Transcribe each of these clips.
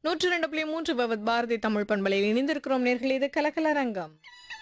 நூற்றி ரெண்டு புள்ளி மூன்று பவத் பாரதி தமிழ் பண்பலையில் இணைந்திருக்கிறோம் நேர்கள் இது கலக்கல் அரங்கம்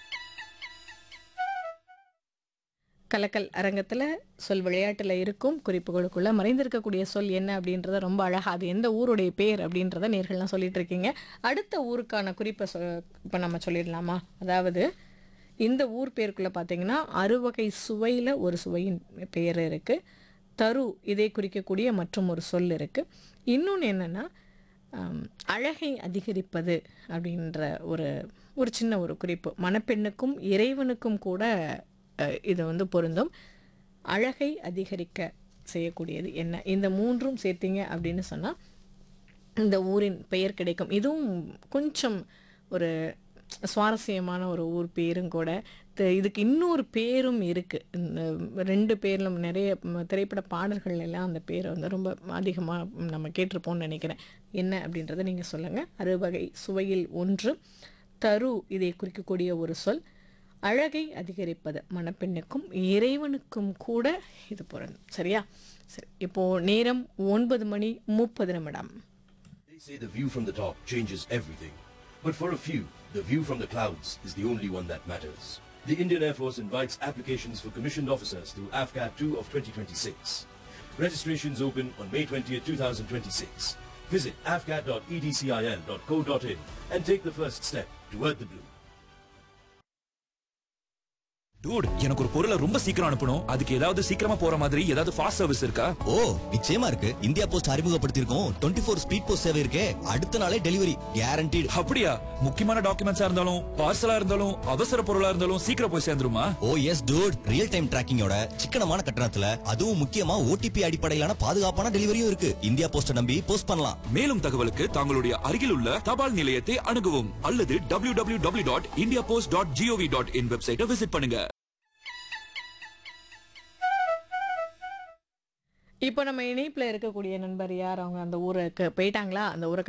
கலக்கல் அரங்கத்தில் சொல் விளையாட்டில் இருக்கும் குறிப்புகளுக்குள்ள மறைந்திருக்கக்கூடிய சொல் என்ன அப்படின்றத ரொம்ப அழகாக அது எந்த ஊருடைய பேர் அப்படின்றத நேர்கள்லாம் சொல்லிட்டு இருக்கீங்க அடுத்த ஊருக்கான குறிப்பை சொ இப்போ நம்ம சொல்லிடலாமா அதாவது இந்த ஊர் பேருக்குள்ளே பார்த்தீங்கன்னா அறுவகை சுவையில் ஒரு சுவையின் பெயர் இருக்குது தரு இதை குறிக்கக்கூடிய மற்றும் ஒரு சொல் இருக்குது இன்னொன்று என்னென்னா ஆம், அழகை அதிகரிப்பது அப்படின்ற ஒரு ஒரு சின்ன ஒரு குறிப்பு மணப்பெண்ணுக்கும் இறைவனுக்கும் கூட அஹ், இது வந்து பொருந்தும் அழகை அதிகரிக்க செய்யக்கூடியது என்ன இந்த மூன்றும் சேர்த்தீங்க அப்படின்னு சொன்னால் இந்த ஊரின் பெயர் கிடைக்கும் இதுவும் கொஞ்சம் ஒரு சுவாரஸ்யமான ஒரு ஊர் பேரும் கூட த- இதுக்கு இன்னொரு பேரும் இருக்குது இந்த ரெண்டு பேரிலும் நிறைய ம், திரைப்பட பாடல்கள் எல்லாம் அந்த பேரை வந்து ரொம்ப அதிகமாக நம்ம கேட்டிருப்போம்னு நினைக்கிறேன் என்ன அப்படின்றத நீங்கள் சொல்லுங்கள் அறுவகை சுவையில் ஒன்று தரு இதை குறிக்கக்கூடிய ஒரு சொல் அழகை அதிகரிப்பது மணப்பெண்ணுக்கும் இறைவனுக்கும் கூட இது பொருந்தும் சரியா சரி இப்போது நேரம் ஒன்பது மணி முப்பது நிமிடம் They say the view from the top changes everything. But for a few, the view from the clouds is the only one that matters. The Indian Air Force invites applications for commissioned officers through AFCAT 2 of 2026. Registrations open on May 20th, 2026. Visit afcat.edcil.co.in and take the first step toward the blue. Dude எனக்கு ஒரு பொருளை ரொம்ப சீக்கிரம் அனுப்பணும் அதுக்கு ஏதாவது சீக்கிரமா போற மாதிரி ஏதாவது ஃபாஸ்ட் சர்வீஸ் இருக்கா ஓ நிச்சயமா இருக்கு இந்தியா போஸ்ட் அறிமுகப்படுத்தியிருக்கோம் டுவெண்ட்டி ஃபோர் ஸ்பீட் போஸ்ட் சேவை இருக்கே அடுத்த நாளே டெலிவரி கேரண்டீடு அப்படியா முக்கியமான டாக்குமெண்ட்ஸா இருந்தாலும் பார்சலா இருந்தாலும் அவசர பொருளா இருந்தாலும் சீக்கிரம் போய் சேர்ந்துருமா oh yes dude real time டிராக்கிங்கோட சிக்கனமான கட்டணத்துல அதுவும் முக்கியமா ஓடிபி அடிப்படையிலான பாதுகாப்பான டெலிவரியும் இருக்கு இந்தியா போஸ்ட நம்பி போஸ்ட் பண்ணலாம் மேலும் தகவலுக்கு தங்களுடைய அருகில் உள்ள தபால் நிலையத்தை அணுகவும் அல்லது W W W dot India Post dot GOV dot in வெப்சைட்டை விசிட் பண்ணுங்க இப்போ நம்ம இணைப்பில் இருக்கக்கூடிய நண்பர் யார் அவங்க அந்த ஊருக்கு போயிட்டாங்களா அந்த ஊரை